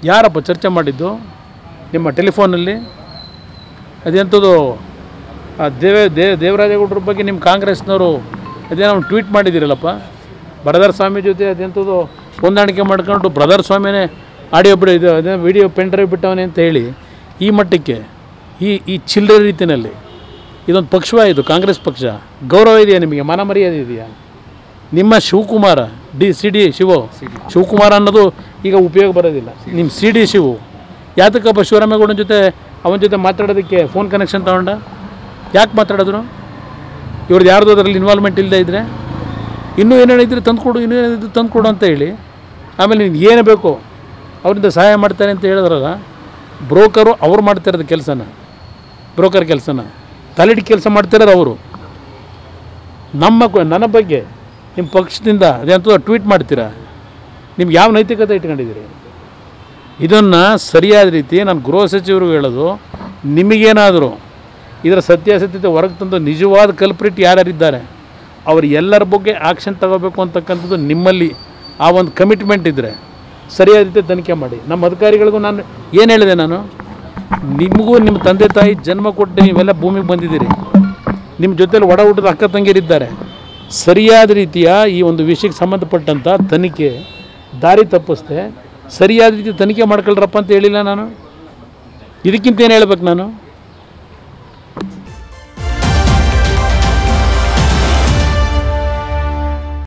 ಯಾರಪ್ಪ ಚರ್ಚೆ ಮಾಡಿದ್ದು ನಿಮ್ಮ ಟೆಲಿಫೋನಲ್ಲಿ ಅದೆಂಥದ್ದು ಆ ದೇವೇ ದೇ ದೇವರಾಜೇಗೌಡರ ಬಗ್ಗೆ ನಿಮ್ಮ ಕಾಂಗ್ರೆಸ್ನವರು ಅದೇನೋ ಟ್ವೀಟ್ ಮಾಡಿದ್ದೀರಲ್ಲಪ್ಪ ಬ್ರದರ್ ಸ್ವಾಮಿ ಜೊತೆ ಅದೆಂಥದ್ದು ಹೊಂದಾಣಿಕೆ ಮಾಡ್ಕೊಂಡು ಬ್ರದರ್ ಸ್ವಾಮಿನೇ ಆಡಿಯೋ ಬಿಡಿ ಇದು ಅದೇ ವಿಡಿಯೋ ಪೆನ್ ಡ್ರೈವ್ ಬಿಟ್ಟವನೇ ಅಂತ ಹೇಳಿ ಈ ಮಟ್ಟಕ್ಕೆ ಈ ಈ ಚಿಲ್ಲರೆ ರೀತಿಯಲ್ಲಿ ಇದೊಂದು ಪಕ್ಷವೇ ಇದು ಕಾಂಗ್ರೆಸ್ ಪಕ್ಷ ಗೌರವ ಇದೆಯಾ ನಿಮಗೆ ಮನ ಮರ್ಯಾದೆ ಇದೆಯಾ ನಿಮ್ಮ Shivakumar D C D Shivu Shivakumar ಅನ್ನೋದು ಈಗ ಉಪಯೋಗ ಬರೋದಿಲ್ಲ ನಿಮ್ಮ ಸಿ ಡಿ ಶಿವು ಯಾತಕ್ಕಪ್ಪ ಶಿವರಾಮೇಗೌಡನ ಜೊತೆ ಅವನ ಜೊತೆ ಮಾತಾಡೋದಕ್ಕೆ ಫೋನ್ ಕನೆಕ್ಷನ್ ತಗೊಂಡ ಯಾಕೆ ಮಾತಾಡಿದ್ರು ಇವ್ರದ್ದು ಯಾರ್ದು ಅದರಲ್ಲಿ ಇನ್ವಾಲ್ವ್ಮೆಂಟ್ ಇಲ್ಲದೆ ಇದ್ದರೆ ಇನ್ನೂ ಏನೇನಿದ್ರೆ ತಂದುಕೊಡು ಇನ್ನೂ ಏನಿದ್ರು ತಂದುಕೊಡು ಅಂತ ಹೇಳಿ ಆಮೇಲೆ ನೀನು ಏನು ಬೇಕು ಅವರಿಂದ ಸಹಾಯ ಮಾಡ್ತಾರೆ ಅಂತ ಹೇಳಿದ್ರಲ್ಲ ಬ್ರೋಕರು ಅವ್ರು ಮಾಡ್ತಿರೋದು ಕೆಲಸನ ಬ್ರೋಕರ್ ಕೆಲಸನ ತಲೆಡಿ ಕೆಲಸ ಮಾಡ್ತಿರೋದು ಅವರು ನಮ್ಮ ಕ- ನನ್ನ ಬಗ್ಗೆ ನಿಮ್ಮ ಪಕ್ಷದಿಂದ ಅದೇಂತ ಟ್ವೀಟ್ ಮಾಡ್ತೀರಾ ನಿಮ್ಗೆ ಯಾವ ನೈತಿಕತೆ ಇಟ್ಕೊಂಡಿದ್ದೀರಿ ಇದನ್ನು ಸರಿಯಾದ ರೀತಿ ನಾನು ಗೃಹ ಸಚಿವರು ಹೇಳೋದು ನಿಮಗೇನಾದರೂ ಇದರ ಸತ್ಯಾಸತ್ಯತೆ ಹೊರಗೆ ತಂದು ನಿಜವಾದ ಕಲ್ಪ್ರಿಟ್ ಯಾರ್ಯಾರಿದ್ದಾರೆ ಅವರು ಎಲ್ಲರ ಬಗ್ಗೆ ಆಕ್ಷನ್ ತಗೋಬೇಕು ಅಂತಕ್ಕಂಥದ್ದು ನಿಮ್ಮಲ್ಲಿ ಆ ಒಂದು ಕಮಿಟ್ಮೆಂಟ್ ಇದ್ದರೆ ಸರಿಯಾದ ರೀತಿ ತನಿಖೆ ಮಾಡಿ ನಮ್ಮ ಅಧಿಕಾರಿಗಳಿಗೂ ನಾನು ಏನು ಹೇಳಿದೆ ನಾನು ನಿಮಗೂ ನಿಮ್ಮ ತಂದೆ ತಾಯಿ ಜನ್ಮ ಕೊಟ್ಟು ನೀವೆಲ್ಲ ಭೂಮಿಗೆ ಬಂದಿದ್ದೀರಿ ನಿಮ್ಮ ಜೊತೆಲಿ ಒಡ ಹುಟ್ಟಿದ ಅಕ್ಕ ತಂಗಿರಿದ್ದಾರೆ ಸರಿಯಾದ ರೀತಿಯ ಈ ಒಂದು ವಿಷಯಕ್ಕೆ ಸಂಬಂಧಪಟ್ಟಂಥ ತನಿಖೆ ದಾರಿ ತಪ್ಪಿಸ್ದೆ ಸರಿಯಾದ ರೀತಿ ತನಿಖೆ ಮಾಡ್ಕೊಳ್ರಪ್ಪ ಅಂತ ಹೇಳಿಲ್ಲ ನಾನು ಇದಕ್ಕಿಂತ ಏನು ಹೇಳ್ಬೇಕು ನಾನು